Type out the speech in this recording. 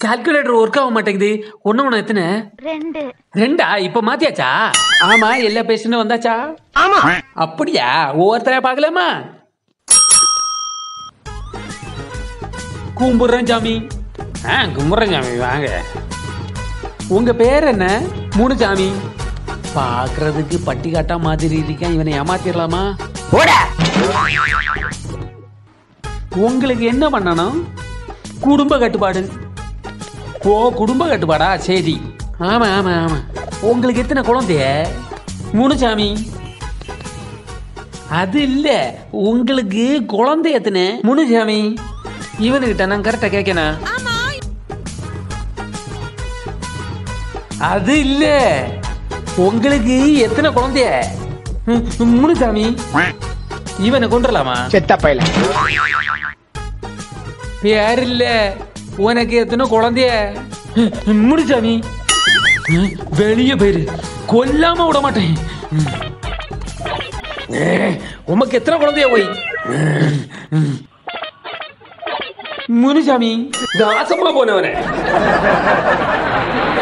calculator work ஆக மாட்டேங்குது ஒண்ணு ஒண்ணு எத்தனை ரெண்டு ரெண்டா இப்ப மாத்தியாச்சா ஆமா எல்லா பேஷண்டும் வந்தாச்சா ஆமா அப்படியா ஒவ்வொருத்தரையா பார்க்கலாமா கும்பிடுறேன் சாமி ஆ கும்பிடுறேன் சாமி வாங்க உங்க பேர் என்ன மூணு சாமி பார்க்கறதுக்கு பட்டி காட்டா மாதிரி இருக்கான் இவனை ஏமாத்திரலாமா போடா உங்களுக்கு என்ன பண்ணணும் குடும்ப கட்டுப்பாடு ஓ குடும்ப கட்டுப்பாடா சரி ஆமா ஆமா ஆமா உங்களுக்கு எத்தனை குழந்தைய மூணு சாமி அது இல்ல உங்களுக்கு குழந்தை எத்தனை மூணு சாமி இவனுக்கிட்ட நான் கரெக்டா கேட்கணும் அது இல்ல உங்களுக்கு எத்தனை குழந்தைய ம், மூணு சாமி இவனை கொண்டுலாமா செத்த பையல பேர் இல்ல உனக்கு எத்தனை குழந்தைய முடிச்சாமி வெளியே போயிரு கொல்லாம விட மாட்டேன் உமக்கு எத்தனை குழந்தைய போய் முனுசாமி நாசமா போனவனே